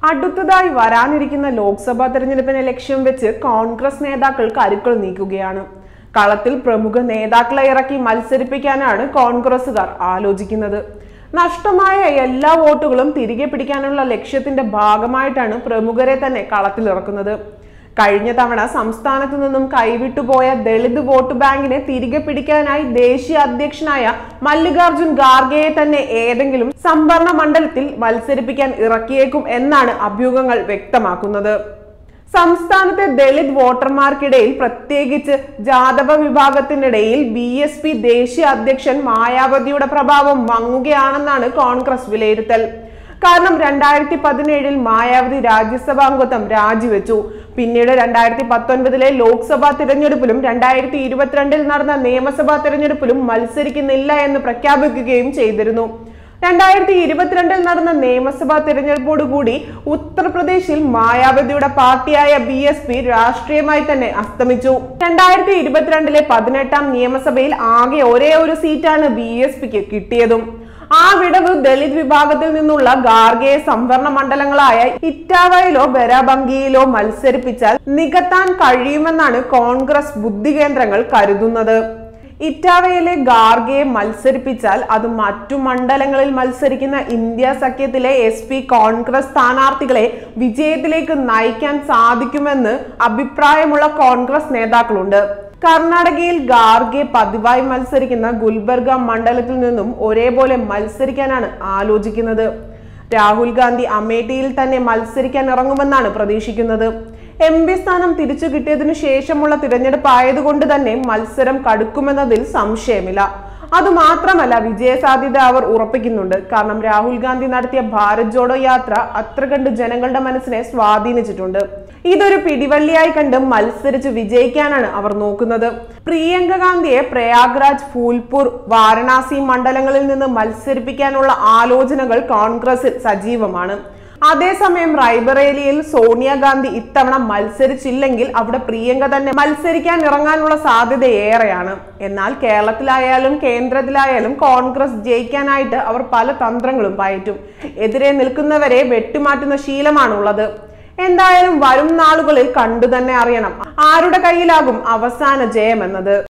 അടുത്തതായി വരാനിരിക്കുന്ന ലോക്സഭാ തെരഞ്ഞെടുപ്പിനെ ലക്ഷ്യം വെച്ച് കോൺഗ്രസ് നേതാക്കൾ കരുക്കൾ നീക്കുകയാണ് കളത്തിൽ പ്രമുഖ നേതാക്കളെ ഇറക്കി മത്സരിപ്പിക്കാനാണ് കോൺഗ്രസുകാർ ആലോചിക്കുന്നത് നഷ്ടമായ എല്ലാ വോട്ടുകളും തിരികെ പിടിക്കാനുള്ള ലക്ഷ്യത്തിന്റെ ഭാഗമായിട്ടാണ് പ്രമുഖരെ തന്നെ കളത്തിലിറക്കുന്നത് കഴിഞ്ഞ തവണ സംസ്ഥാനത്തു നിന്നും കൈവിട്ടുപോയ ദളിത് വോട്ട് ബാങ്കിനെ തിരികെ പിടിക്കാനായി ദേശീയ അധ്യക്ഷനായ മല്ലികാർജുൻ ഖാർഗെയെ തന്നെ ഏതെങ്കിലും സംവരണ മണ്ഡലത്തിൽ മത്സരിപ്പിക്കാൻ ഇറക്കിയേക്കും എന്നാണ് അഭ്യൂഹങ്ങൾ വ്യക്തമാക്കുന്നത് സംസ്ഥാനത്തെ ദളിത് വോട്ടർമാർക്കിടയിൽ പ്രത്യേകിച്ച് ജാദവ വിഭാഗത്തിനിടയിൽ ബി എസ് പി ദേശീയ അധ്യക്ഷൻ മായാവതിയുടെ പ്രഭാവം മങ്ങുകയാണെന്നാണ് കോൺഗ്രസ് വിലയിരുത്തൽ കാരണം രണ്ടായിരത്തി പതിനേഴിൽ മായാവതി രാജ്യസഭാംഗത്വം രാജിവെച്ചു പിന്നീട് രണ്ടായിരത്തി പത്തൊൻപതിലെ ലോക്സഭാ തിരഞ്ഞെടുപ്പിലും രണ്ടായിരത്തി ഇരുപത്തിരണ്ടിൽ നടന്ന നിയമസഭാ തിരഞ്ഞെടുപ്പിലും മത്സരിക്കുന്നില്ല എന്ന് പ്രഖ്യാപിക്കുകയും ചെയ്തിരുന്നു രണ്ടായിരത്തി ഇരുപത്തിരണ്ടിൽ നടന്ന നിയമസഭാ തിരഞ്ഞെടുപ്പോടുകൂടി ഉത്തർപ്രദേശിൽ മായാവതിയുടെ പാർട്ടിയായ ബി എസ് പി രാഷ്ട്രീയമായി തന്നെ അസ്തമിച്ചു രണ്ടായിരത്തി ഇരുപത്തിരണ്ടിലെ പതിനെട്ടാം നിയമസഭയിൽ ആകെ ഒരേ ഒരു സീറ്റാണ് ബി എസ് പിക്ക് കിട്ടിയതും ആ വിടവ് ദളിത് വിഭാഗത്തിൽ നിന്നുള്ള ഗാർഗയെ സംവരണ മണ്ഡലങ്ങളായ ഇറ്റാവയിലോ ബരാബങ്കിയിലോ മത്സരിപ്പിച്ചാൽ നികത്താൻ കഴിയുമെന്നാണ് കോൺഗ്രസ് ബുദ്ധികേന്ദ്രങ്ങൾ കരുതുന്നത് ഇറ്റാവയിലെ ഗാർഗയെ മത്സരിപ്പിച്ചാൽ അത് മറ്റു മണ്ഡലങ്ങളിൽ മത്സരിക്കുന്ന ഇന്ത്യ സഖ്യത്തിലെ എസ് പി കോൺഗ്രസ് സ്ഥാനാർത്ഥികളെ വിജയത്തിലേക്ക് നയിക്കാൻ സാധിക്കുമെന്ന് അഭിപ്രായമുള്ള കോൺഗ്രസ് നേതാക്കളുണ്ട് കർണാടകയിൽ ഗാർഗെ പതിവായി മത്സരിക്കുന്ന ഗുൽബർഗ മണ്ഡലത്തിൽ നിന്നും ഒരേപോലെ മത്സരിക്കാനാണ് ആലോചിക്കുന്നത് രാഹുൽ ഗാന്ധി അമേഠിയിൽ തന്നെ മത്സരിക്കാൻ ഇറങ്ങുമെന്നാണ് പ്രതീക്ഷിക്കുന്നത് എം പി സ്ഥാനം തിരിച്ചു കിട്ടിയതിനു ശേഷമുള്ള തിരഞ്ഞെടുപ്പ് ആയതുകൊണ്ട് തന്നെ മത്സരം കടുക്കുമെന്നതിൽ സംശയമില്ല അതുമാത്രമല്ല വിജയസാധ്യത അവർ ഉറപ്പിക്കുന്നുണ്ട് കാരണം രാഹുൽ ഗാന്ധി നടത്തിയ ഭാരത് ജോഡോ യാത്ര അത്ര കണ്ട് ജനങ്ങളുടെ മനസ്സിനെ സ്വാധീനിച്ചിട്ടുണ്ട് ഇതൊരു പിടിവള്ളിയായി കണ്ട് മത്സരിച്ച് വിജയിക്കാനാണ് അവർ നോക്കുന്നത് പ്രിയങ്ക ഗാന്ധിയെ പ്രയാഗ്രാജ് ഫൂൽപൂർ വാരണാസി മണ്ഡലങ്ങളിൽ നിന്ന് മത്സരിപ്പിക്കാനുള്ള ആലോചനകൾ കോൺഗ്രസിൽ സജീവമാണ് അതേസമയം റായ്ബറേലിയിൽ സോണിയാഗാന്ധി ഇത്തവണ മത്സരിച്ചില്ലെങ്കിൽ അവിടെ പ്രിയങ്ക തന്നെ മത്സരിക്കാൻ ഇറങ്ങാനുള്ള സാധ്യത ഏറെയാണ് എന്നാൽ കേരളത്തിലായാലും കേന്ദ്രത്തിലായാലും കോൺഗ്രസ് ജയിക്കാനായിട്ട് അവർ പല തന്ത്രങ്ങളും പയറ്റും എതിരെ നിൽക്കുന്നവരെ വെട്ടിമാറ്റുന്ന ശീലമാണുള്ളത് എന്തായാലും വരും നാളുകളിൽ കണ്ടു തന്നെ അറിയണം ആരുടെ കയ്യിലാകും അവസാന ജയമെന്നത്